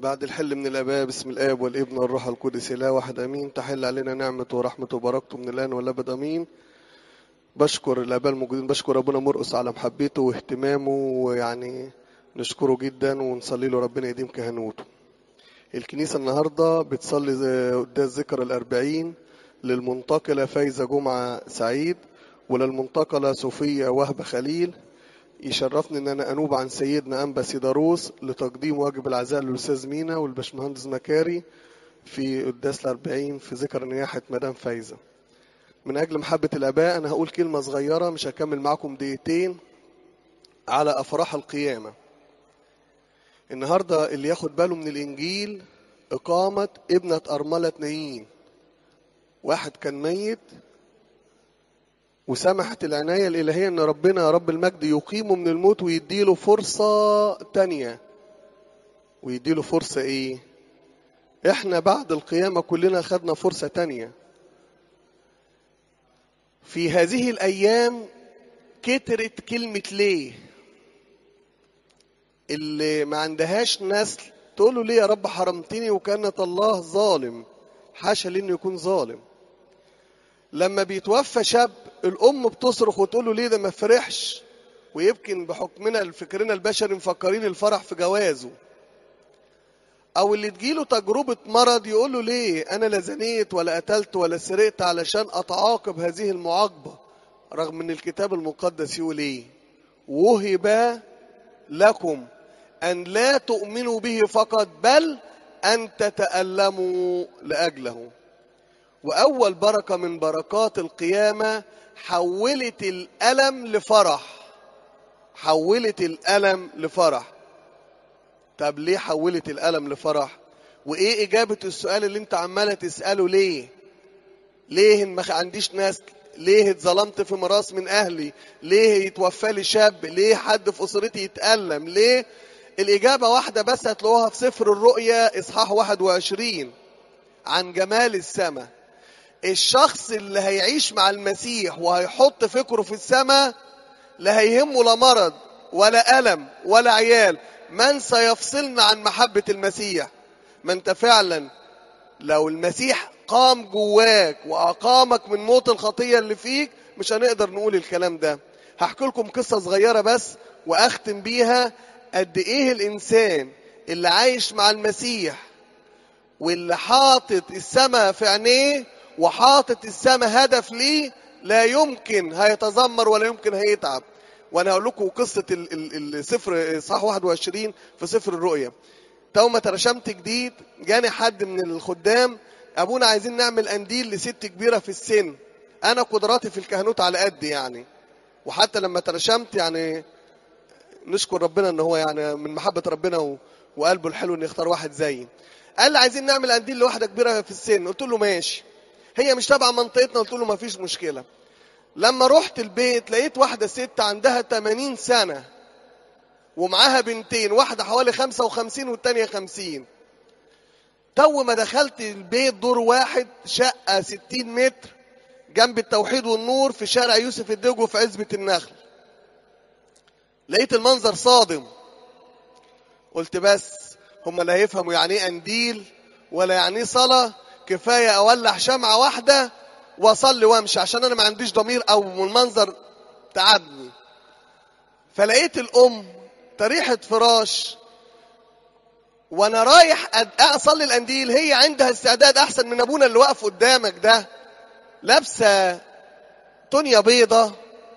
بعد الحل من الآباء باسم الآب والابن والروح القدس لا واحد أمين تحل علينا نعمة ورحمة وبركته من الآن والأبد أمين بشكر الآباء الموجودين بشكر أبونا مرقس على محبته واهتمامه ويعني نشكره جدا ونصلي له ربنا يديم كهنوته الكنيسة النهاردة بتصلي قداس ذكر الأربعين للمنتقلة فايزة جمعة سعيد وللمنتقلة صوفية وهبة خليل يشرفني ان انا انوب عن سيدنا انبا سيداروس لتقديم واجب العزاء للاستاذ مينا والباشمهندس مكاري في قداس الأربعين في ذكر نياحة مدام فايزة من أجل محبة الآباء أنا هقول كلمة صغيرة مش هكمل معاكم دقيقتين على أفراح القيامة النهاردة اللي ياخد باله من الإنجيل إقامة ابنة أرملة نايين واحد كان ميت وسمحت العناية الإلهية إن ربنا يا رب المجد يقيمه من الموت ويديله فرصة تانية ويديله فرصة إيه؟ إحنا بعد القيامة كلنا خدنا فرصة تانية في هذه الأيام كترت كلمة ليه اللي ما عندهاش نسل تقول له ليه يا رب حرمتني وكانت الله ظالم حاشا لي انه يكون ظالم لما بيتوفى شاب الام بتصرخ وتقول له ليه ده ما فرحش ويمكن بحكمنا لفكرنا البشري مفكرين الفرح في جوازه او اللي تجيله تجربة مرض يقول له ليه انا لا زنيت ولا قتلت ولا سرقت علشان اتعاقب هذه المعاقبة رغم ان الكتاب المقدس يقول ايه وهب لكم ان لا تؤمنوا به فقط بل ان تتألموا لاجله واول بركة من بركات القيامة حولت الالم لفرح حولت الالم لفرح طب ليه حولت الألم لفرح وإيه إجابة السؤال اللي أنت عمالة تسأله ليه ليه ما عنديش ناس ليه اتظلمت في ميراث من أهلي ليه يتوفى لي شاب ليه حد في أسرتي يتألم ليه الإجابة واحدة بس هتلاقوها في سفر الرؤيا إصحاح 21 عن جمال السماء الشخص اللي هيعيش مع المسيح وهيحط فكره في السماء لا هيهمه لا مرض ولا ألم ولا عيال من سيفصلنا عن محبة المسيح ما انت فعلا لو المسيح قام جواك وأقامك من موت الخطية اللي فيك مش هنقدر نقول الكلام ده هحكي لكم قصة صغيرة بس وأختم بيها قد إيه الإنسان اللي عايش مع المسيح واللي حاطط السماء في عينيه وحاطط السماء هدف ليه لا يمكن هيتذمر ولا يمكن هيتعب وانا هقول لكم قصه السفر صح 21 في سفر الرؤيا تو ما ترشمت جديد جاني حد من الخدام ابونا عايزين نعمل قنديل لست كبيره في السن انا قدراتي في الكهنوت على قد يعني وحتى لما ترشمت يعني نشكر ربنا ان هو يعني من محبه ربنا و... وقلبه الحلو ان يختار واحد زيي قال لي عايزين نعمل قنديل لواحده كبيره في السن قلت له ماشي هي مش تبع منطقتنا قلت له ما فيش مشكله لما رحت البيت لقيت واحدة ست عندها 80 سنة ومعاها بنتين واحدة حوالي 55 والتانية 50 تو ما دخلت البيت دور واحد شقة 60 متر جنب التوحيد والنور في شارع يوسف الدجو في عزبة النخل لقيت المنظر صادم قلت بس هم لا هيفهموا يعني ايه قنديل ولا يعني ايه صلاة كفاية اولع شمعة واحدة واصلي وامشي عشان انا ما عنديش ضمير او المنظر تعبني فلقيت الام تريحة فراش وانا رايح اصلي القنديل هي عندها استعداد احسن من ابونا اللي واقف قدامك ده لابسه تونيا بيضة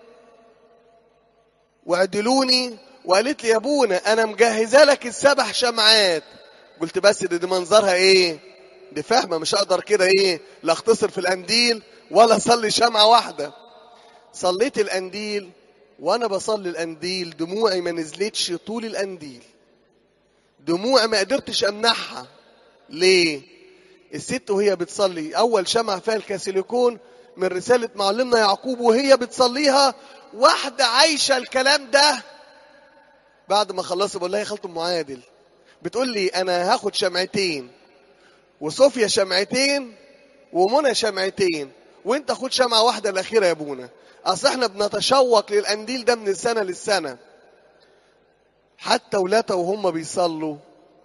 وعدلوني وقالت لي يا ابونا انا مجهزه لك السبع شمعات قلت بس دي, دي منظرها ايه دي فاهمه مش هقدر كده ايه لا اختصر في القنديل ولا اصلي شمعه واحده صليت القنديل وانا بصلي القنديل دموعي ما نزلتش طول القنديل دموعي ما قدرتش امنعها ليه الست وهي بتصلي اول شمعة فيها الكاسيليكون من رسالة معلمنا يعقوب وهي بتصليها واحدة عايشة الكلام ده بعد ما خلصت بقول لها يا خالته ام عادل بتقول لي انا هاخد شمعتين وصوفيا شمعتين ومنى شمعتين وانت خد شمعة واحدة الأخيرة يا ابونا أصل احنا بنتشوق للقنديل ده من السنة للسنة حتى ولادها وهم بيصلوا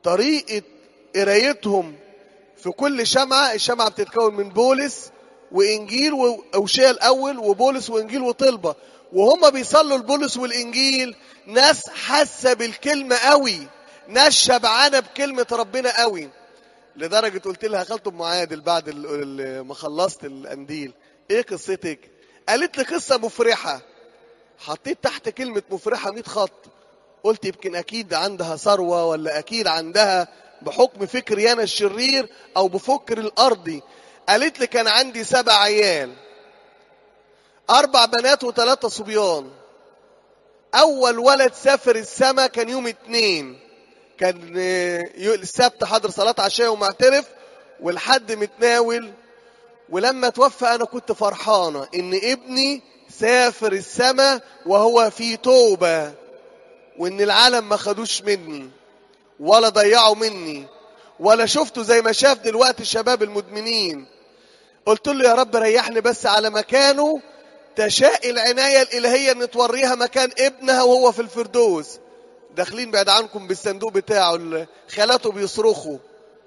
طريقة قرايتهم في كل شمعة الشمعة بتتكون من بولس وإنجيل وأوشية الأول وبولس وإنجيل وطلبة وهم بيصلوا البولس والإنجيل ناس حاسة بالكلمة قوي ناس شبعانة بكلمة ربنا قوي لدرجة قلت لها خالته أم عادل بعد ال- ال- ما خلصت القنديل إيه قصتك؟ قالت لي قصة مفرحة حطيت تحت كلمة مفرحة 100 خط قلت يمكن أكيد عندها ثروة ولا أكيد عندها بحكم فكري أنا الشرير أو بفكر الأرضي قالت لي كان عندي سبع عيال أربع بنات وثلاثة صبيان أول ولد سافر السما كان يوم اتنين كان آه، يو- السبت حضر صلاة عشاء ومعترف والحد متناول ولما توفى أنا كنت فرحانة إن ابني سافر السما وهو في توبة وإن العالم ما خدوش مني ولا ضيعوا مني ولا شفته زي ما شاف دلوقتي الشباب المدمنين قلت له يا رب ريحني بس على مكانه تشاء العناية الإلهية إن توريها مكان ابنها وهو في الفردوس داخلين بعد عنكم بالصندوق بتاعه ال- خالاته بيصرخوا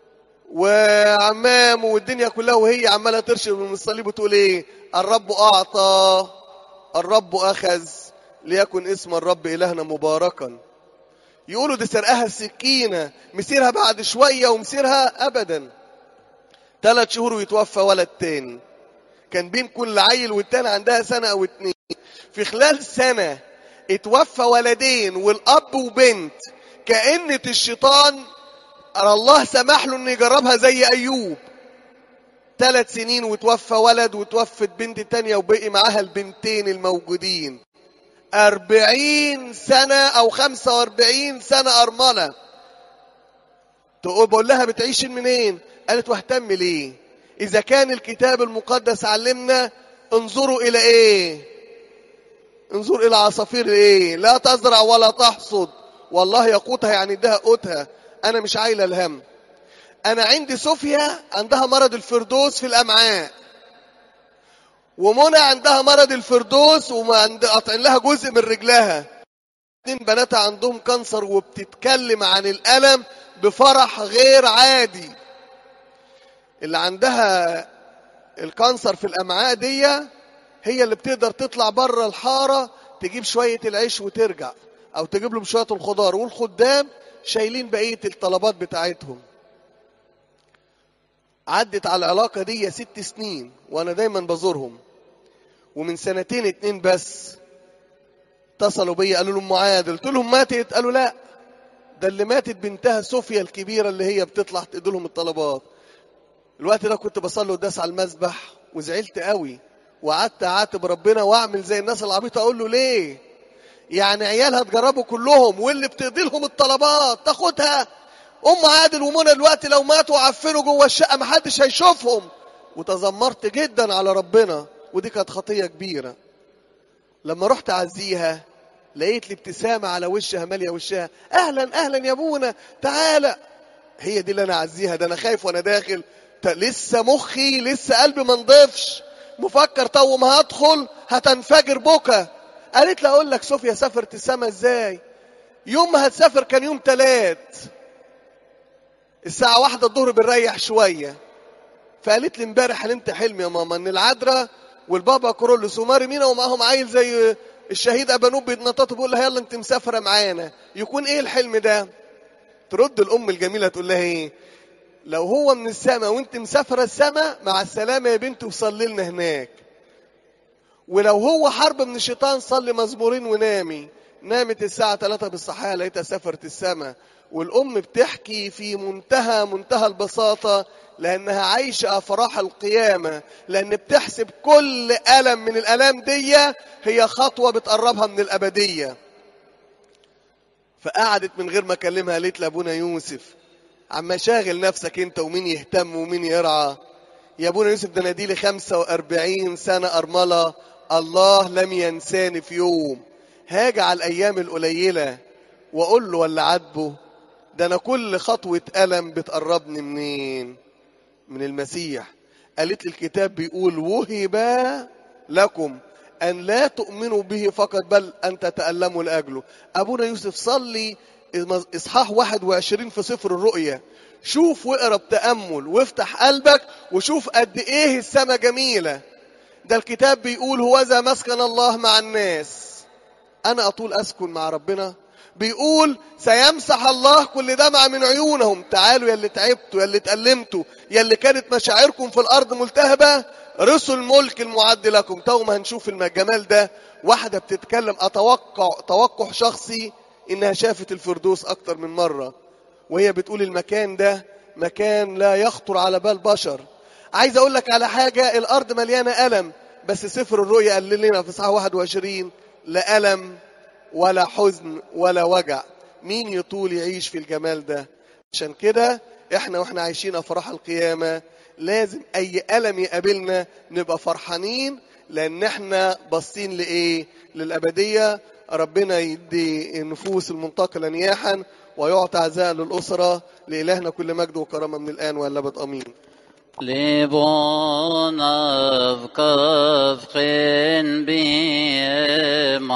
وعمامه والدنيا كلها وهي عمالة ترشد من الصليب وتقول ايه الرب أعطى الرب أخذ ليكن اسم الرب إلهنا مباركا يقولوا دي سرقها السكينة مسيرها بعد شوية ومسيرها أبدا ثلاث شهور ويتوفى ولد تاني كان بين كل عيل والتاني عندها سنة أو اتنين في خلال سنة اتوفى ولدين والأب وبنت كأن الشيطان الله سمح له انه يجربها زي أيوب ثلاث سنين وتوفى ولد وتوفت بنت تانية وبقي معاها البنتين الموجودين أربعين سنة أو خمسة وأربعين سنة أرملة تقول بقول لها بتعيشين منين قالت واهتم ليه إذا كان الكتاب المقدس علمنا انظروا إلى إيه انظر إلى عصافير إيه لا تزرع ولا تحصد والله يقوتها يعني ادها قوتها أنا مش عايلة الهم أنا عندي صوفيا عندها مرض الفردوس في الأمعاء ومنى عندها مرض الفردوس وقاطعين لها جزء من رجلها اتنين بناتها عندهم كانسر وبتتكلم عن الألم بفرح غير عادي اللي عندها الكانسر في الأمعاء دي هي اللي بتقدر تطلع بره الحارة تجيب شوية العيش وترجع أو تجيب لهم شوية الخضار والخدام شايلين بقية الطلبات بتاعتهم عدت على العلاقة دي ست سنين وأنا دايما بزورهم ومن سنتين اتنين بس اتصلوا بيا قالوا لهم معاد قلت لهم ماتت قالوا لا ده اللي ماتت بنتها صوفيا الكبيرة اللي هي بتطلع تدي لهم الطلبات الوقت ده كنت بصلي قداس على المسبح وزعلت قوي وقعدت اعاتب ربنا واعمل زي الناس العبيطه اقول له ليه يعني عيالها تجربوا كلهم واللي بتقضي لهم الطلبات تاخدها ام عادل ومنى دلوقتي لو ماتوا وعفنوا جوه الشقه محدش هيشوفهم وتذمرت جدا على ربنا ودي كانت خطيه كبيره لما رحت اعزيها لقيت لي ابتسامه على وشها ماليه وشها اهلا اهلا يا ابونا تعالى هي دي اللي انا اعزيها ده انا خايف وانا داخل ت- لسه مخي لسه قلبي ما نضفش مفكر تو ما هدخل هتنفجر بكى قالت لي اقول لك صوفيا سافرت السما ازاي يوم ما هتسافر كان يوم تلات الساعة واحدة الظهر بنريح شوية فقالت لي امبارح حلمت حلم يا ماما ان العذراء والبابا كرولوس وماري مينا ومعاهم عيل زي الشهيد ابانوب بيتنططوا بيقول لها يلا انت مسافرة معانا يكون ايه الحلم ده ترد الام الجميلة تقول لها ايه لو هو من السماء وانت مسافرة السماء مع السلامة يا بنتي وصلي لنا هناك ولو هو حرب من الشيطان صلي مزمورين ونامي نامت الساعة 3 بالصحية لقيتها سافرت السماء والأم بتحكي في منتهى منتهى البساطة لأنها عايشة أفراح القيامة لأن بتحسب كل ألم من الألام دي هي خطوة بتقربها من الأبدية فقعدت من غير ما أكلمها قالت لأبونا يوسف عما شاغل نفسك انت ومين يهتم ومين يرعى يا ابونا يوسف ده انا دي لي 45 سنه ارمله الله لم ينساني في يوم هاجي على الايام القليله واقول له ولا عاتبه ده انا كل خطوه الم بتقربني منين من المسيح قالت لي الكتاب بيقول وهب لكم ان لا تؤمنوا به فقط بل ان تتالموا لاجله ابونا يوسف صلي إصحاح 21 في سفر الرؤيا شوف واقرا بتأمل وافتح قلبك وشوف قد إيه السماء جميلة ده الكتاب بيقول هوذا مسكن الله مع الناس أنا أطول أسكن مع ربنا بيقول سيمسح الله كل دمع من عيونهم تعالوا يا اللي تعبتوا يا اللي اتألمتوا يا اللي كانت مشاعركم في الأرض ملتهبة رسوا الملك المعد لكم تو ما هنشوف الجمال ده واحدة بتتكلم أتوقع توقع شخصي إنها شافت الفردوس أكتر من مرة وهي بتقول المكان ده مكان لا يخطر على بال بشر عايز أقول لك على حاجة الأرض مليانة ألم بس سفر الرؤيا قال لنا في صحة 21 لا ألم ولا حزن ولا وجع مين يطول يعيش في الجمال ده عشان كده احنا واحنا عايشين افراح القيامه لازم اي الم يقابلنا نبقى فرحانين لان احنا باصين لايه للابديه ربنا يدي النفوس المنتقله نياحا ويعطي عزاء للاسره لالهنا كل مجد وكرامه من الان والابد امين Libon av kafkin bi